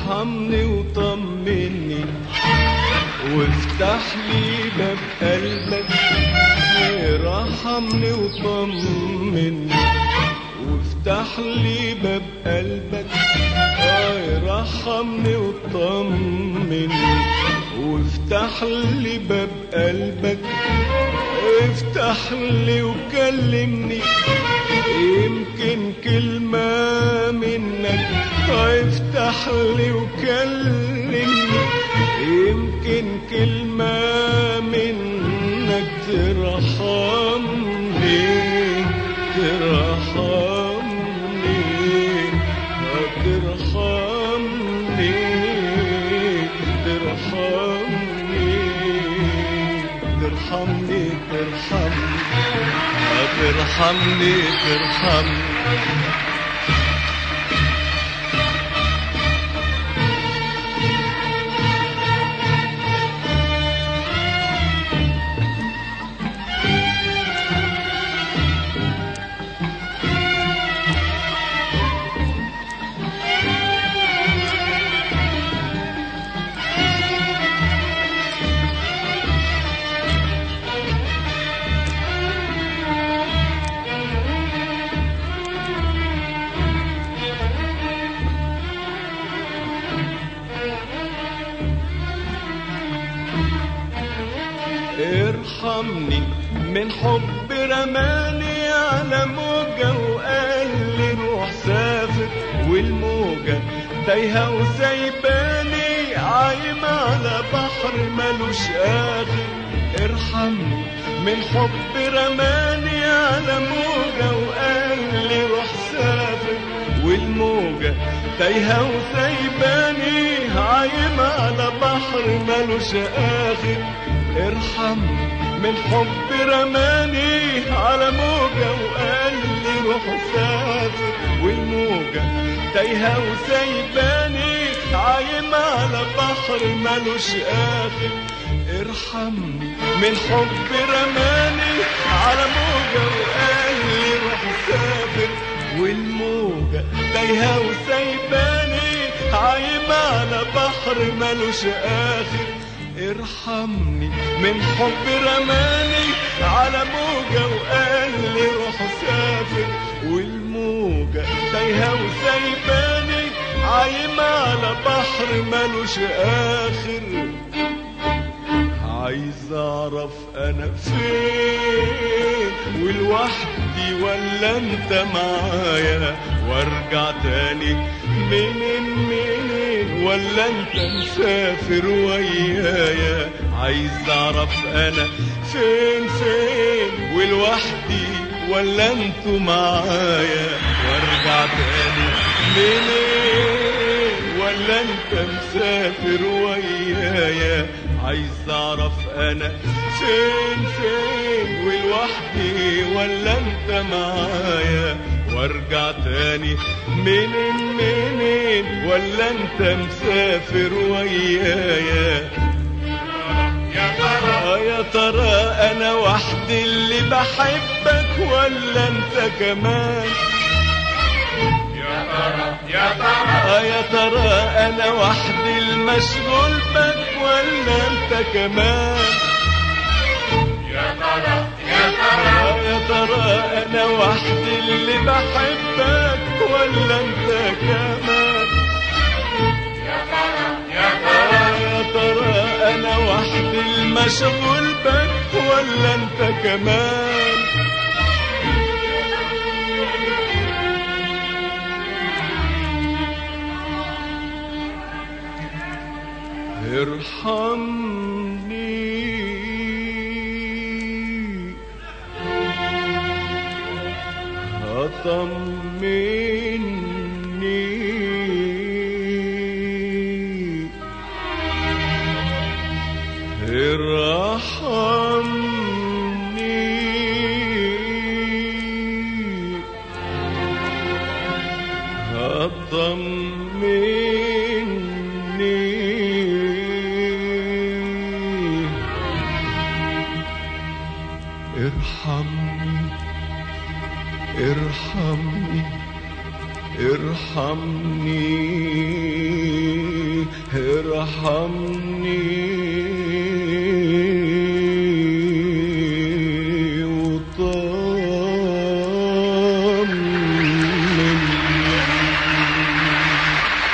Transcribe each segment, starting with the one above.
ارحمني وطمني وافتح لي باب قلبك ارحمني وطمني وافتح لي باب قلبك ارحمني وطمني وافتح لي باب قلبك افتح لي وكلمني يمكن كلمة منك افتح لي وكلمني يمكن كلمة منك ترحمني ترحمني ترحمني ترحمني ترحمني ترحمني ترحمني ترحمني ارحمني من حب رماني على موجة وقال لي روح سافر والموجة تايهة وسايباني عايمة على بحر ملوش آخر ارحمني من حب رماني على موجة وقال لي روح سافر والموجة تايهة وسايباني عايمة على بحر ملوش آخر ارحمني من حب رماني على موجة وقال لي روح سافر والموجة تايهة وسايباني عايمة على بحر ملوش آخر ارحمني من حب رماني على موجة وقال لي روح سافر والموجة تايهة وسايباني عايمة على بحر ملوش آخر ارحمني من حب رماني على موجة وقال لي روح سافر والموجة تايهة وسايباني عايمة على بحر ملوش آخر عايز اعرف انا فين ولوحدي ولا انت معايا وارجع تاني منين منين ولا انت مسافر ويايا عايز اعرف انا فين فين ولوحدي ولا انتوا معايا وارجع تاني منين ولا انت مسافر ويايا عايز اعرف انا فين فين ولوحدي ولا انت معايا وارجع تاني منين منين ولا انت مسافر ويايا يا ترى يا ترى انا وحدي اللي بحبك ولا انت كمان يا ترى يا ترى يا ترى انا وحدي المشغول بك ولا انت كمان يا ترى يا ترى يا ترى انا وحدي اللي بحبك ولا انت كمان يا ترى يا ترى يا ترى انا وحدي المشغول بك ولا انت كمان ارحمني أطمني ارحمني أطمني ارحمني ارحمني ارحمني ارحمني وطمني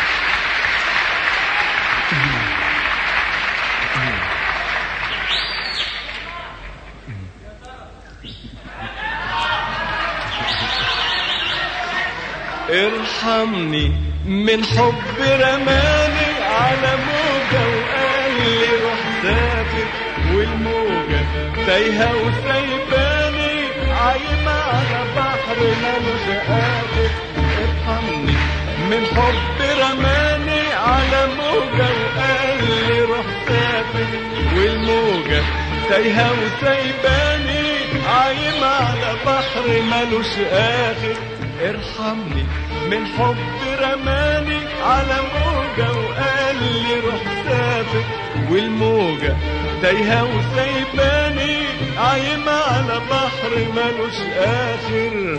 ارحمني من حب رماني على موجة وقال لي روح سافر والموجة تايهة وسايباني عايمة على بحر ملوش آخر ارحمني من حب رماني على موجة وقال لي روح سافر والموجة تايهة وسايباني عايمة على بحر ملوش آخر ارحمني من حب رماني على موجة وقال لي روح سافر والموجة تايهة وسايباني عايمة على بحر ملوش آخر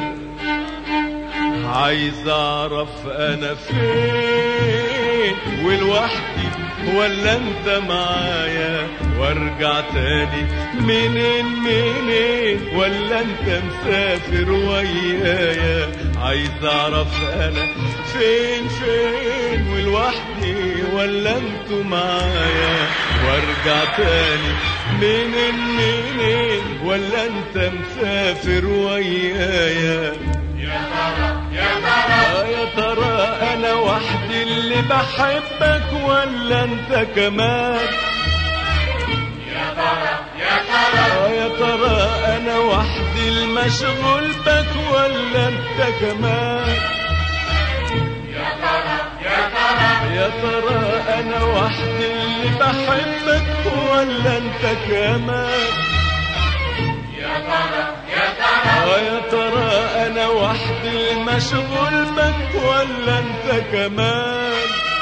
عايز اعرف انا فين ولوحدي ولا انت معايا وارجع تاني منين منين ولا انت مسافر ويايا عايز اعرف انا فين فين ولوحدي ولا انتوا معايا وارجع تاني منين منين ولا انت مسافر ويايا يا ترى يا ترى آه يا ترى انا وحدي اللي بحبك ولا انت كمان يا ترى يا ترى آه يا ترى انا وحدي المشغول بك ولا انت كمان يا ترى يا ترى يا ترى انا وحدي اللي بحبك ولا انت كمان يا ترى يا ترى آه يا ترى انا وحدي المشغول بك ولا انت كمان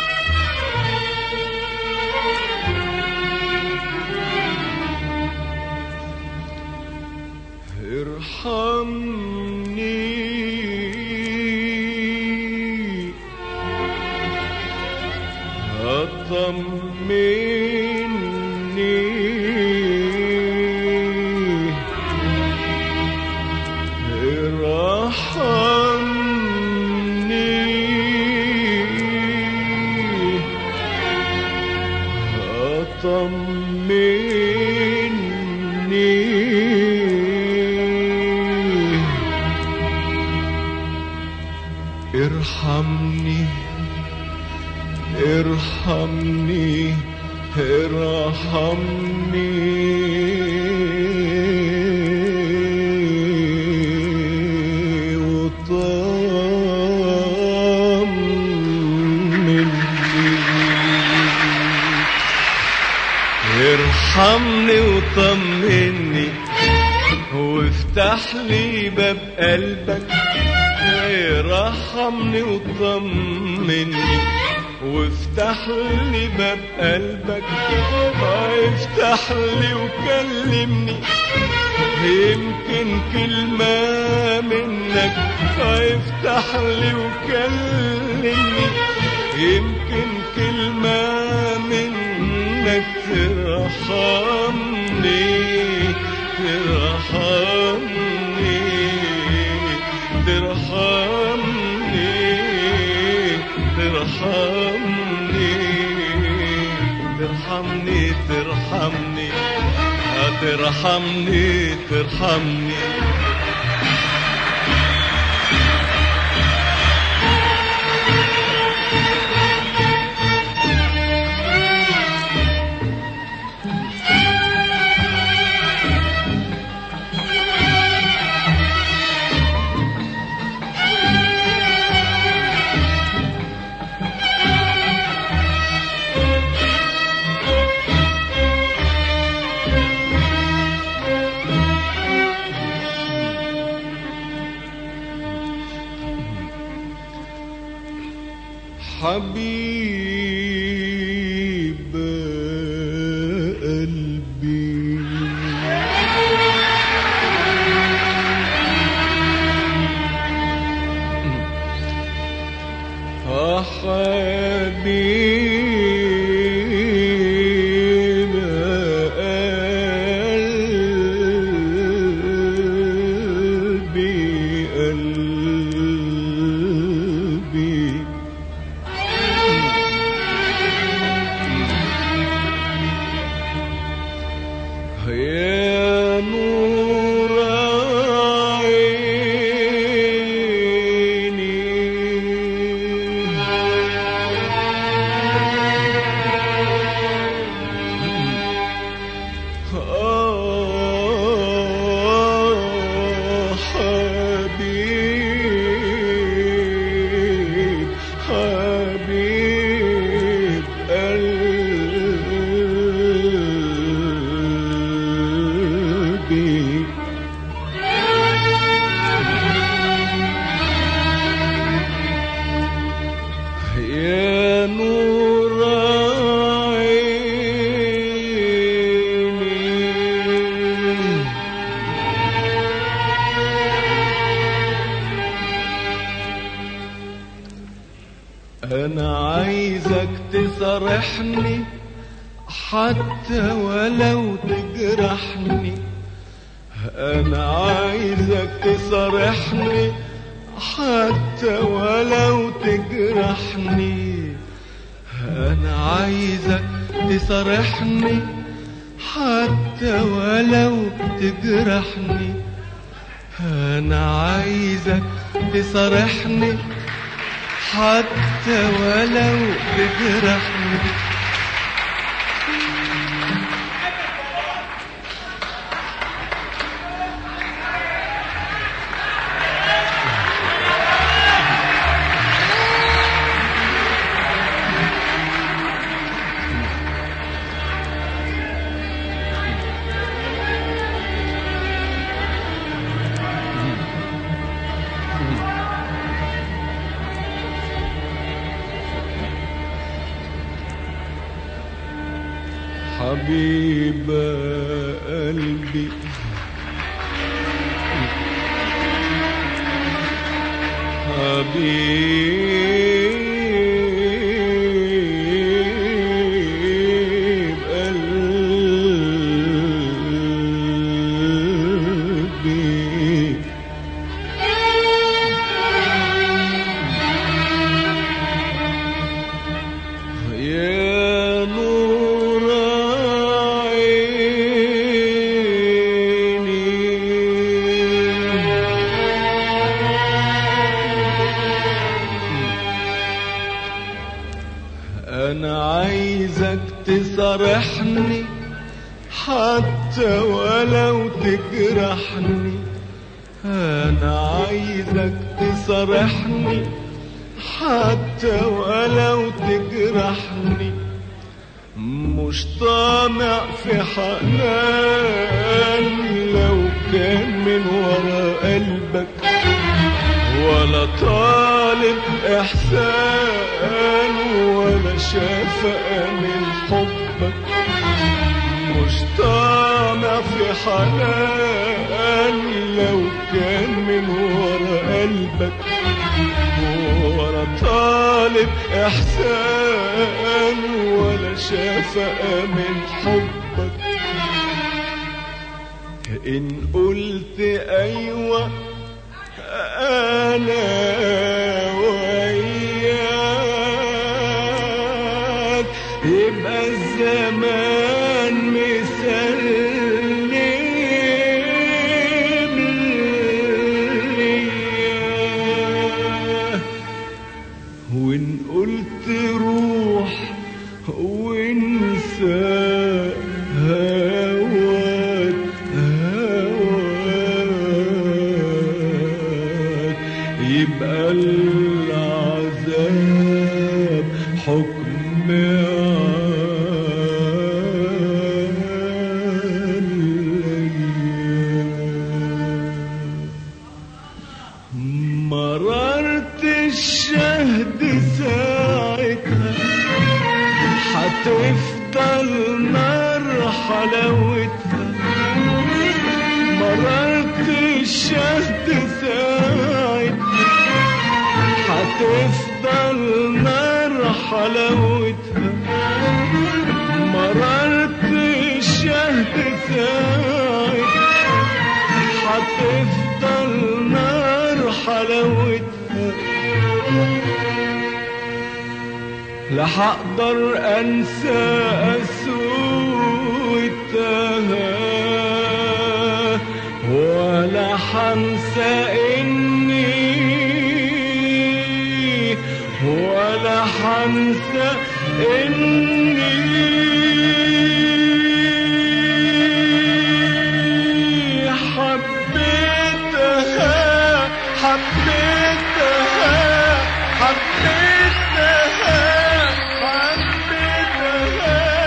ارحمني اطمني ارحمني اطمني ارحمني ارحمني ارحمني وطمني ارحمني وطمني وافتح لي باب قلبك ارحمني وطمني وافتح لي باب قلبك افتح لي وكلمني يمكن كلمة منك افتح لي وكلمني يمكن كلمة منك ترحمني ترحمني ترحمني ترحمني ترحمني ترحمني ترحمني ترحمني تصارحني حتى ولو تجرحني انا عايزك تصارحني حتى ولو تجرحني انا عايزك تصارحني حتى ولو تجرحني انا عايزك تصارحني حتى ولو تجرحني حبيب قلبي حبيب قلبي يا نور عيني أنا عايزك تصارحني حتى ولو تجرحني أنا عايزك تصارحني حتى ولو تجرحني مش طامع في حنان لو كان من ورا قلبك ولا طالب احسان ولا شفقة من حبك مش طامع في حنان لو كان من ورا قلبك ولا طالب احسان ولا شفقة من حبك ان قلت ايوه انا وياك يبقى الزمان مسلم ليا وان قلت روح وانسى هواك هواك يبقى العذاب حكم عليا مررت الشهد ساعتها حتفضل نار حلاوتها مررت الشهد ساعتها حتفضل نار حلاوتها مررت الشهد ساعتها حتفضل نار حلاوتها لا حقدر انسى قسوتها ولا حنسى اني ولا حنسى اني حبيتها حبيتها حبيتها حبيتها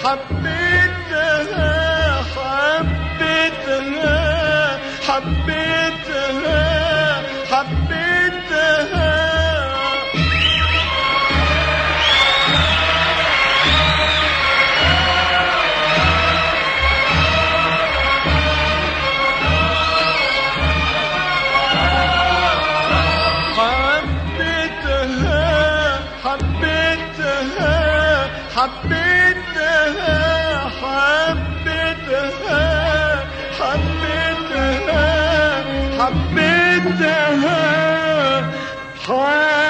حبيتها حبيتها حبيتها حبيتها حبيتها حبيتها حبيتها حبيتها حبيتها حبيتها حبيتها